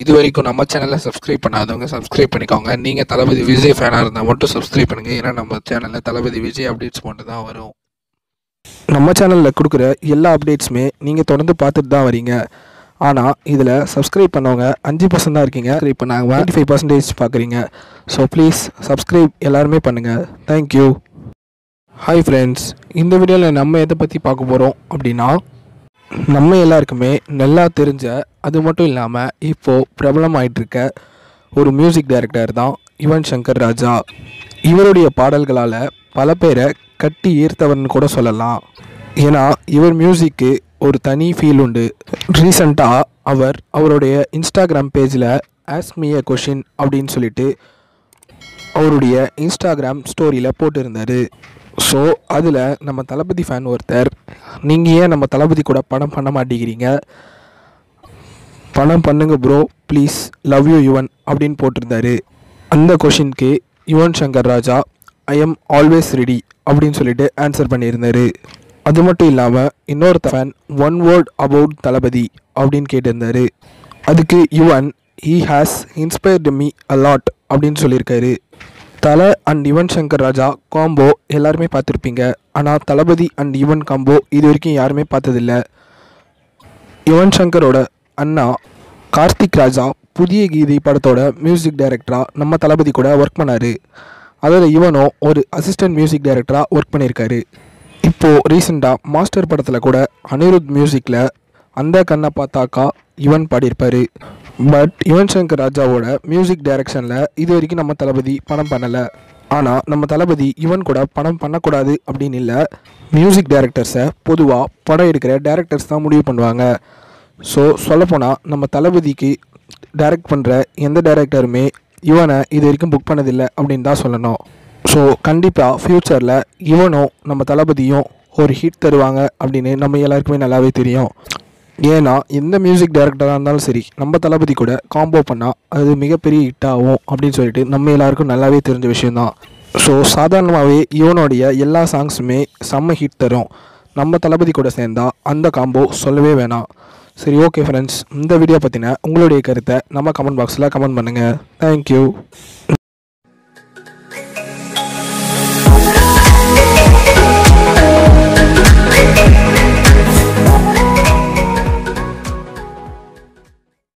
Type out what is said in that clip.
இது வரைக்கும் நம்ம சேனலை சப்ஸ்கிரைப் பண்ணாதவங்க சப்ஸ்கிரைப் பண்ணிக்கோங்க நீங்கள் தளபதி விஜய் ஃபேனாக இருந்தால் மட்டும் சப்ஸ்கிரைப் பண்ணுங்கள் ஏன்னா நம்ம சேனலில் தளபதி விஜய் அப்டேட்ஸ் மட்டும் தான் வரும் நம்ம சேனலில் கொடுக்குற எல்லா அப்டேட்ஸுமே நீங்கள் தொடர்ந்து பார்த்துட்டு தான் வரீங்க ஆனால் இதில் சப்ஸ்கிரைப் பண்ணவங்க அஞ்சு பர்சன்ட் தான் இருக்கீங்க இப்போ நாங்கள் டுவெண்ட்டி ஃபைவ் பர்சன்டேஜ் பார்க்குறீங்க ஸோ ப்ளீஸ் சப்ஸ்கிரைப் எல்லாருமே பண்ணுங்கள் தேங்க்யூ ஹாய் ஃப்ரெண்ட்ஸ் இந்த வீடியோவில் நம்ம எதை பற்றி பார்க்க போகிறோம் அப்படின்னா நம்ம எல்லாருக்குமே நல்லா தெரிஞ்ச அது மட்டும் இல்லாமல் இப்போது பிரபலமாயிட்டு இருக்க ஒரு மியூசிக் டைரக்டர் தான் யுவன் சங்கர் ராஜா இவருடைய பாடல்களால் பல பேரை கட்டி ஈர்த்தவர்னு கூட சொல்லலாம் ஏன்னா இவர் மியூசிக்கு ஒரு தனி ஃபீல் உண்டு ரீசண்டாக அவர் அவருடைய இன்ஸ்டாகிராம் பேஜில் ஆஸ்மிய கொஷின் அப்படின்னு சொல்லிட்டு அவருடைய இன்ஸ்டாகிராம் ஸ்டோரியில் போட்டிருந்தார் ஸோ அதில் நம்ம தளபதி ஃபேன் ஒருத்தர் நீங்கள் ஏன் நம்ம தளபதி கூட படம் பண்ண மாட்டேங்கிறீங்க படம் பண்ணுங்க bro please love you Yuvan அப்படின்னு போட்டிருந்தாரு அந்த கொஷினுக்கு Yuvan Shankar Raja I am always ready அப்படின்னு சொல்லிட்டு ஆன்சர் பண்ணியிருந்தாரு அது மட்டும் இல்லாமல் இன்னொருத்த fan one word about Thalapathy அப்படின்னு கேட்டிருந்தாரு அதுக்கு Yuvan he has inspired me a lot அப்படின்னு சொல்லியிருக்காரு தலை அண்ட் யுவன் சங்கர் ராஜா காம்போ எல்லாருமே பார்த்துருப்பீங்க ஆனால் தளபதி அண்ட் யுவன் காம்போ இது வரைக்கும் யாருமே பார்த்ததில்ல யுவன் சங்கரோட அண்ணா கார்த்திக் ராஜா புதிய கீதை படத்தோட மியூசிக் டைரக்டராக நம்ம தளபதி கூட ஒர்க் பண்ணார் அதில் இவனும் ஒரு அசிஸ்டன்ட் மியூசிக் டைரக்டராக ஒர்க் பண்ணியிருக்காரு இப்போது ரீசெண்டாக மாஸ்டர் படத்தில் கூட அனிருத் மியூசிக்கில் அந்த கண்ணை பார்த்தாக்கா யுவன் பாடியிருப்பார் பட் யுவன் சங்கர் ராஜாவோட மியூசிக் டைரக்ஷனில் இது வரைக்கும் நம்ம தளபதி படம் பண்ணலை ஆனால் நம்ம தளபதி யுவன் கூட படம் பண்ணக்கூடாது அப்படின்னு இல்லை மியூசிக் டைரக்டர்ஸை பொதுவாக படம் எடுக்கிற டேரக்டர்ஸ் தான் முடிவு பண்ணுவாங்க ஸோ சொல்லப்போனால் நம்ம தளபதிக்கு டைரக்ட் பண்ணுற எந்த டைரக்டருமே இவனை இது வரைக்கும் புக் பண்ணதில்லை அப்படின்னு தான் சொல்லணும் ஸோ கண்டிப்பாக ஃப்யூச்சரில் இவனும் நம்ம தளபதியும் ஒரு ஹிட் தருவாங்க அப்படின்னு நம்ம எல்லாருக்குமே நல்லாவே தெரியும் ஏன்னா எந்த மியூசிக் டைரக்டராக இருந்தாலும் சரி நம்ம தளபதி கூட காம்போ பண்ணால் அது மிகப்பெரிய ஹிட் ஆகும் அப்படின்னு சொல்லிட்டு நம்ம எல்லாருக்கும் நல்லாவே தெரிஞ்ச விஷயந்தான் ஸோ சாதாரணமாகவே இவனுடைய எல்லா சாங்ஸுமே செம்ம ஹிட் தரும் நம்ம தளபதி கூட சேர்ந்தா அந்த காம்போ சொல்லவே வேணாம் சரி ஓகே ஃப்ரெண்ட்ஸ் இந்த வீடியோ பற்றின உங்களுடைய கருத்தை நம்ம கமெண்ட் பாக்ஸில் கமெண்ட் பண்ணுங்கள் தேங்க்யூ